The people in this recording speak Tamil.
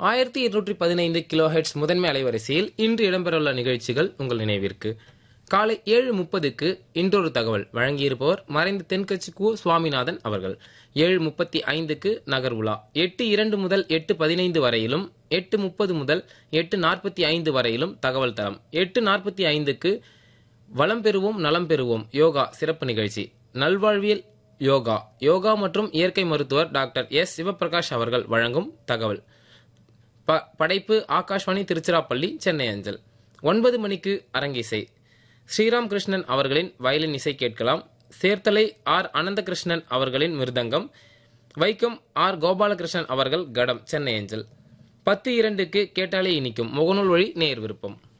ஆயிரத்தி இருநூற்றி பதினைந்து கிலோ ஹெட்ஸ் முதன்மை அலைவரிசையில் இன்று இடம்பெறவுள்ள நிகழ்ச்சிகள் உங்கள் நினைவிற்கு காலை ஏழு முப்பதுக்கு இன்றொரு தகவல் வழங்கியிருப்பவர் மறைந்த தென்கட்சி கு சுவாமிநாதன் அவர்கள் ஏழு முப்பத்தி ஐந்துக்கு நகர் உலா எட்டு இரண்டு முதல் எட்டு பதினைந்து வரையிலும் எட்டு முப்பது முதல் எட்டு நாற்பத்தி ஐந்து வரையிலும் தகவல் தரம் எட்டு நாற்பத்தி ஐந்துக்கு வளம் பெறுவோம் நலம் பெறுவோம் யோகா சிறப்பு நிகழ்ச்சி நல்வாழ்வியல் யோகா யோகா மற்றும் இயற்கை மருத்துவர் டாக்டர் எஸ் சிவபிரகாஷ் அவர்கள் வழங்கும் தகவல் ப- படைப்பு ஆகாஷ்வாணி திருச்சிராப்பள்ளி சென்னை அஞ்சல் ஒன்பது மணிக்கு அரங்கிசை ஸ்ரீராம் கிருஷ்ணன் அவர்களின் வயலின் இசை கேட்கலாம் சேர்த்தலை ஆர் அனந்தகிருஷ்ணன் அவர்களின் மிருதங்கம் வைக்கம் ஆர் கோபாலகிருஷ்ணன் அவர்கள் கடம் சென்னை அஞ்சல் பத்து இரண்டுக்கு கேட்டாலே இனிக்கும் முகநூல் வழி நேர் விருப்பம்